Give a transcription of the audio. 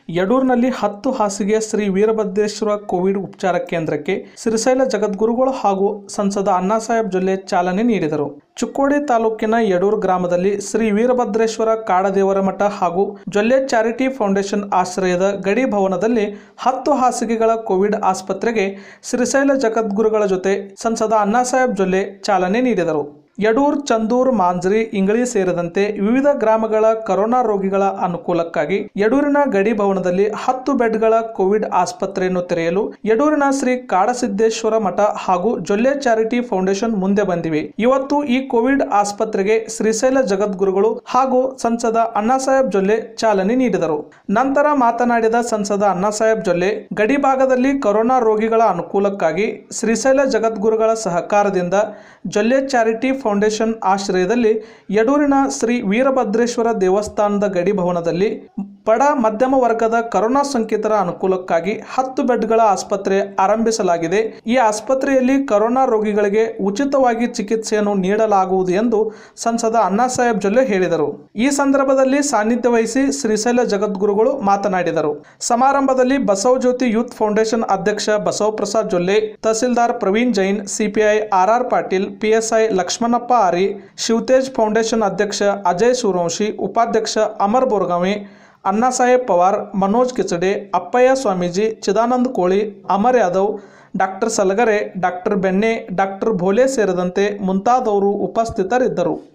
ಯಡೂರಿನಲ್ಲಿ ಹತ್ತು ಹಾಸಿಗೆ ಶ್ರೀ ವೀರಭದ್ರೇಶ್ವರ ಕೋವಿಡ್ ಉಪಚಾರ ಕೇಂದ್ರಕ್ಕೆ ಶ್ರೀಶೈಲ ಜಗದ್ಗುರುಗಳು ಹಾಗೂ ಸಂಸದ ಅಣ್ಣಾಸಾಹೇಬ್ ಜೊಲ್ಲೆ ಚಾಲನೆ ನೀಡಿದರು ಚುಕ್ಕೋಡಿ ತಾಲೂಕಿನ ಯಡೂರು ಗ್ರಾಮದಲ್ಲಿ ಶ್ರೀ ವೀರಭದ್ರೇಶ್ವರ ಕಾಡದೇವರ ಮಠ ಹಾಗೂ ಜೊಲ್ಲೆ ಚಾರಿಟಿ ಫೌಂಡೇಶನ್ ಆಶ್ರಯದ ಗಡಿ ಭವನದಲ್ಲಿ ಹತ್ತು ಹಾಸಿಗೆಗಳ ಕೋವಿಡ್ ಆಸ್ಪತ್ರೆಗೆ ಶ್ರೀಶೈಲ ಜಗದ್ಗುರುಗಳ ಜೊತೆ ಸಂಸದ ಅಣ್ಣಾಸಾಹೇಬ್ ಜೊಲ್ಲೆ ಚಾಲನೆ ನೀಡಿದರು ಯಡೂರ್ ಚಂದೂರ್ ಮಾಂಜ್ರಿ ಇಂಗಳಿ ಸೇರಿದಂತೆ ವಿವಿಧ ಗ್ರಾಮಗಳ ಕೊರೋನಾ ರೋಗಿಗಳ ಅನುಕೂಲಕ್ಕಾಗಿ ಯಡೂರಿನ ಗಡಿ ಭವನದಲ್ಲಿ ಹತ್ತು ಬೆಡ್ಗಳ ಕೋವಿಡ್ ಆಸ್ಪತ್ರೆಯನ್ನು ತೆರೆಯಲು ಯಡೂರಿನ ಶ್ರೀ ಕಾಡಸಿದ್ದೇಶ್ವರ ಮಠ ಹಾಗೂ ಜೊಲ್ಲೆ ಚಾರಿಟಿ ಫೌಂಡೇಶನ್ ಮುಂದೆ ಬಂದಿವೆ ಇವತ್ತು ಈ ಕೋವಿಡ್ ಆಸ್ಪತ್ರೆಗೆ ಶ್ರೀಶೈಲ ಜಗದ್ಗುರುಗಳು ಹಾಗೂ ಸಂಸದ ಅಣ್ಣಾಸಾಹೇಬ್ ಜೊಲ್ಲೆ ಚಾಲನೆ ನೀಡಿದರು ನಂತರ ಮಾತನಾಡಿದ ಸಂಸದ ಅಣ್ಣಾಸಾಹೇಬ್ ಜೊಲ್ಲೆ ಗಡಿ ಭಾಗದಲ್ಲಿ ಕೊರೋನಾ ರೋಗಿಗಳ ಅನುಕೂಲಕ್ಕಾಗಿ ಶ್ರೀಶೈಲ ಜಗದ್ಗುರುಗಳ ಸಹಕಾರದಿಂದ ಜೊಲ್ಲೆ ಚಾರಿಟಿ ಫೌಂಡೇಶನ್ ಆಶ್ರಯದಲ್ಲಿ ಯಡೂರಿನ ಶ್ರೀ ವೀರಭದ್ರೇಶ್ವರ ದೇವಸ್ಥಾನದ ಗಡಿ ಭವನದಲ್ಲಿ ಬಡ ಮಧ್ಯಮ ವರ್ಗದ ಕರೋನಾ ಸೋಂಕಿತರ ಅನುಕೂಲಕ್ಕಾಗಿ ಹತ್ತು ಬೆಡ್ಗಳ ಆಸ್ಪತ್ರೆ ಆರಂಭಿಸಲಾಗಿದೆ ಈ ಆಸ್ಪತ್ರೆಯಲ್ಲಿ ಕರೋನಾ ರೋಗಿಗಳಿಗೆ ಉಚಿತವಾಗಿ ಚಿಕಿತ್ಸೆಯನ್ನು ನೀಡಲಾಗುವುದು ಎಂದು ಸಂಸದ ಅಣ್ಣಾಸಾಹೇಬ್ ಜೊಲ್ಲೆ ಹೇಳಿದರು ಈ ಸಂದರ್ಭದಲ್ಲಿ ಸಾನ್ನಿಧ್ಯ ವಹಿಸಿ ಶ್ರೀಶೈಲ ಜಗದ್ಗುರುಗಳು ಮಾತನಾಡಿದರು ಸಮಾರಂಭದಲ್ಲಿ ಬಸವಜ್ಯೋತಿ ಯೂತ್ ಫೌಂಡೇಶನ್ ಅಧ್ಯಕ್ಷ Basavaprasad Jolle tahsildar Praveen Jain CPI RR Patil PSI Lakshmanappa Ari Shivatej foundation ಅಧ್ಯಕ್ಷ ಅಜಯ್ ಸೂರ್ವಂಶಿ ಉಪಾಧ್ಯಕ್ಷ ಅಮರ್ ಬೋರ್ಗಾವಿ ಅಣ್ಣಾಸಾಹೇಬ್ ಪವಾರ್ ಮನೋಜ್ ಕಿಚಡೆ ಅಪ್ಪಯ್ಯ Swamiji Chidanand Koli Amar Yadav doctor Salagare doctor Benne doctor Bhole ಸೇರಿದಂತೆ ಮುಂತಾದವರು ಉಪಸ್ಥಿತರಿದ್ದರು